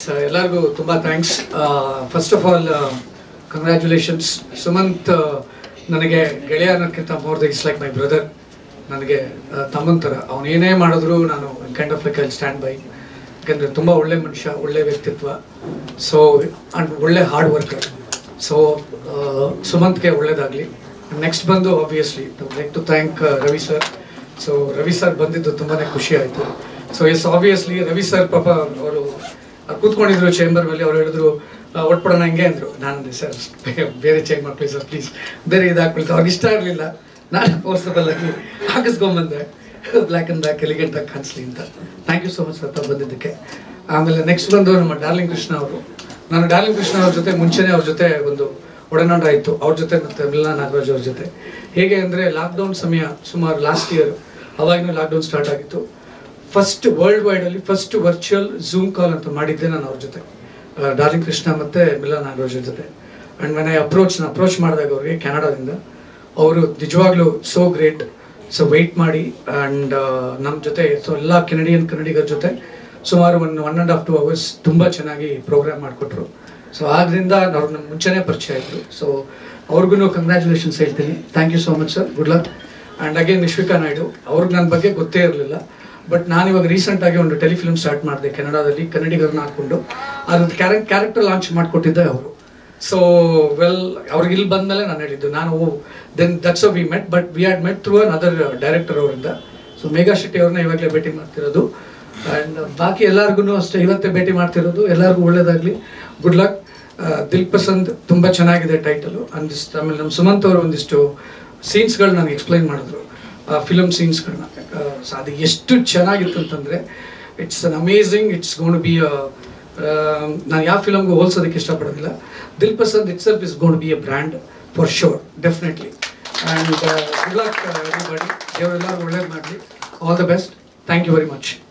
So, ಎಲ್ಲರಿಗೂ ತುಂಬ thanks first of all congratulations Sumanth ಆ, ನನಗೆ ಗೆಳೆಯ ಅನ್ನೋಕ್ಕಿಂತ more the is like my brother ನನಗೆ ತಮ್ಮನ ಥರ ಅವನು ಏನೇ ಮಾಡಿದ್ರು ನಾನು kind of like I stand by ಯಾಕಂದರೆ ತುಂಬ ಒಳ್ಳೆ ಮನುಷ್ಯ ಒಳ್ಳೆ ವ್ಯಕ್ತಿತ್ವ ಸೊ ಅಂಡ್ ಒಳ್ಳೆ ಹಾರ್ಡ್ ವರ್ಕರ್ ಸೊ ಸುಮಂತ್ಗೆ ಒಳ್ಳೇದಾಗಲಿ ನೆಕ್ಸ್ಟ್ ಬಂದು obviously like to thank Ravi sir so Ravi sir ಬಂದಿದ್ದು ತುಂಬಾ ಖುಷಿ ಆಯಿತು so yes obviously Ravi sir ಪಾಪ ಅವರು ಕೂತ್ಕೊಂಡಿದ್ರು ಚೇಂಬರ್ ಮೇಲೆ ಅವ್ರು ಹೇಳಿದ್ರು ಆ, ಒಟ್ಬಿಡೋಣ ಹಂಗೆ ಅಂದ್ರು ನಾನು ಅಂದೆ ಸರ್ ಬೇರೆ ಚೇಂಜ್ ಮಾಡ್ಕೊಳ್ಳಿ ಸರ್ ಪ್ಲೀಸ್ ಬೇರೆ ಇದಾಕ್ಬಿಡ್ತು ಅವ್ರಿಗೆ ಇಷ್ಟ ಆಗಲಿಲ್ಲ ನಾನು ಫೋರ್ಸಬಲ್ ಆಗಿ ಹಾಕಿಸ್ಕೊಂಬಂದೆ ಬ್ಲ್ಯಾಕ್ ಅಂಡ್ ಬ್ಲ್ಯಾಕ್ ಎಲಿಗೆಂಟ್ ಆಗಿ ಕಾಣಿಸ್ಲಿ ಅಂತ thank you so much sir ತಾವು ಬಂದಿದ್ದಕ್ಕೆ ಆಮೇಲೆ ನೆಕ್ಸ್ಟ್ ಬಂದು ನಮ್ಮ ಡಾರ್ಲಿಂಗ್ ಕೃಷ್ಣ ಅವರು ನಾನು ಡಾರ್ಲಿಂಗ್ ಕೃಷ್ಣ ಅವ್ರ ಜೊತೆ ಮುಂಚೆನೇ ಅವ್ರ ಜೊತೆ ಒಂದು ಒಡನಾಟ ಇತ್ತು ಅವ್ರ ಜೊತೆ ಮತ್ತೆ ಮಿಲನಾ ನಾಗರಾಜ್ ಅವ್ರ ಜೊತೆ ಹೇಗೆ ಅಂದರೆ ಲಾಕ್ಡೌನ್ ಸಮಯ ಸುಮಾರು ಲಾಸ್ಟ್ ಇಯರ್ ಅವಾಗಿನೂ ಲಾಕ್ಡೌನ್ ಸ್ಟಾರ್ಟ್ ಆಗಿತ್ತು ಫಸ್ಟ್ ವರ್ಲ್ಡ್ ವೈಡ್ ಅಲ್ಲಿ ಫಸ್ಟ್ ವರ್ಚುವಲ್ ಝೂಮ್ ಕಾಲ್ ಅಂತ ಮಾಡಿದ್ದೆ ನಾನು ಅವ್ರ ಜೊತೆ ಡಾರ್ಲಿಂಗ್ ಕೃಷ್ಣ ಮತ್ತೆ ಮಿಲನ್ ನಾಗರಾಜ್ ಜೊತೆ ಅಂಡ್ ಮನೆ ಅಪ್ರೋಚ್ ಅಪ್ರೋಚ್ ಮಾಡಿದಾಗ ಅವ್ರಿಗೆ ಕೆನಡಾದಿಂದ ಅವರು ನಿಜವಾಗ್ಲೂ ಸೋ ಗ್ರೇಟ್ ಸೊ ವೆಯ್ಟ್ ಮಾಡಿ ಆ್ಯಂಡ್ ನಮ್ಮ ಜೊತೆ ಸೊ ಎಲ್ಲ ಕೆನಡಿಯನ್ ಕನ್ನಡಿಗರ ಜೊತೆ ಸುಮಾರು one one and half two hours ತುಂಬ ಚೆನ್ನಾಗಿ ಪ್ರೋಗ್ರಾಮ್ ಮಾಡಿಕೊಟ್ರು ಸೊ ಆದ್ದರಿಂದ ಅವ್ರು ನಮ್ಮ ಮುಂಚೆನೇ ಪರಿಚಯ ಆಯಿತು ಸೊ ಅವ್ರಿಗೂ ಕಂಗ್ರ್ಯಾಚುಲೇಷನ್ಸ್ ಹೇಳ್ತೀನಿ thank you so much sir good luck and again Nishvika Naidu ಅವ್ರಿಗೆ ನನ್ನ ಬಗ್ಗೆ ಗೊತ್ತೇ ಇರಲಿಲ್ಲ ಬಟ್ ನಾನು ಇವಾಗ ರೀಸೆಂಟ್ ಆಗಿ ಒಂದು ಟೆಲಿಫಿಲ್ಮ್ ಸ್ಟಾರ್ಟ್ ಮಾಡಿದೆ ಕೆನಡಾದಲ್ಲಿ ಕನ್ನಡಿಗರನ್ನ ಹಾಕೊಂಡು ಅದ್ರದ್ದು ಕ್ಯಾರೆಕ್ಟ್ ಕ್ಯಾರೆಕ್ಟರ್ ಲಾಂಚ್ ಮಾಡಿಕೊಟ್ಟಿದ್ದೆ ಅವರು ಸೊ ವೆಲ್ ಅವ್ರಿಗೆ ಇಲ್ಲಿ ಬಂದಮೇಲೆ ನಾನು ಹೇಳಿದ್ದು ನಾನು then that's we met but we had met through another director ಅವರಿಂದ ಸೊ ಮೇಘಾ ಶೆಟ್ಟಿ ಅವ್ರನ್ನ ಇವಾಗಲೇ ಭೇಟಿ ಮಾಡ್ತಿರೋದು ಆ್ಯಂಡ್ ಬಾಕಿ ಎಲ್ಲರಿಗೂ ಅಷ್ಟೇ ಇವತ್ತೇ ಭೇಟಿ ಮಾಡ್ತಿರೋದು ಎಲ್ಲರಿಗೂ ಒಳ್ಳೇದಾಗಲಿ ಗುಡ್ ಲಕ್ ದಿಲ್ ಪಸಂದ್ ತುಂಬ ಚೆನ್ನಾಗಿದೆ ಟೈಟಲು ಅಂದಿಷ್ಟು ಆಮೇಲೆ ನಮ್ಮ ಸುಮಂತ್ ಅವರು ಒಂದಿಷ್ಟು ಸೀನ್ಸ್ಗಳು ನನಗೆ ಎಕ್ಸ್ಪ್ಲೈನ್ ಮಾಡಿದ್ರು ಫಿಲಮ್ ಸೀನ್ಸ್ಗಳನ್ನ ಅದು ಎಷ್ಟು ಚೆನ್ನಾಗಿತ್ತು ಅಂತಂದರೆ it's an amazing it's gonna be ನಾನು ಯಾವ ಫಿಲಮ್ಗೂ ಹೋಲ್ಸೋದಕ್ಕೆ ಇಷ್ಟಪಡೋದಿಲ್ಲ Dil Pasand itself is gonna be a brand for sure definitely and good luck everybody ದೇವರೆಲ್ಲರೂ ಒಳ್ಳೇದು ಮಾಡಲಿ all the best thank you very much